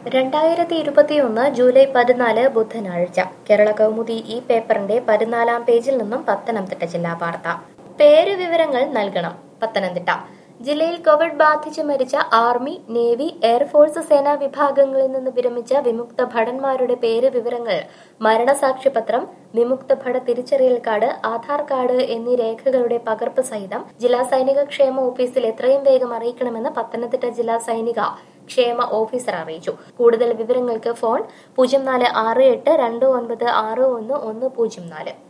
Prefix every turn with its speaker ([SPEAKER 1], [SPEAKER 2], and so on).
[SPEAKER 1] രണ്ടായിരത്തി ഇരുപത്തിയൊന്ന് ജൂലൈ പതിനാല് ബുധനാഴ്ച കേരള കൗമുദി ഈ പേപ്പറിന്റെ പതിനാലാം പേജിൽ നിന്നും പത്തനംതിട്ട ജില്ലാ വാർത്ത പേര് വിവരങ്ങൾ നൽകണം പത്തനംതിട്ട ജില്ലയിൽ കോവിഡ് ബാധിച്ച് മരിച്ച ആർമി നേവി എയർഫോഴ്സ് സേനാ വിഭാഗങ്ങളിൽ നിന്ന് വിരമിച്ച വിമുക്ത ഭടന്മാരുടെ പേര് വിവരങ്ങൾ മരണസാക്ഷ്യപത്രം വിമുക്ത ഭട തിരിച്ചറിയൽ കാർഡ് ആധാർ കാർഡ് എന്നീ രേഖകളുടെ പകർപ്പ് സഹിതം ജില്ലാ സൈനിക ക്ഷേമ ഓഫീസിൽ എത്രയും വേഗം അറിയിക്കണമെന്ന് പത്തനംതിട്ട ജില്ലാ സൈനിക ക്ഷേമ ഓഫീസർ അറിയിച്ചു കൂടുതൽ വിവരങ്ങൾക്ക് ഫോൺ പൂജ്യം നാല് ആറ് എട്ട് രണ്ട് ഒൻപത് ആറ് ഒന്ന് ഒന്ന് പൂജ്യം നാല്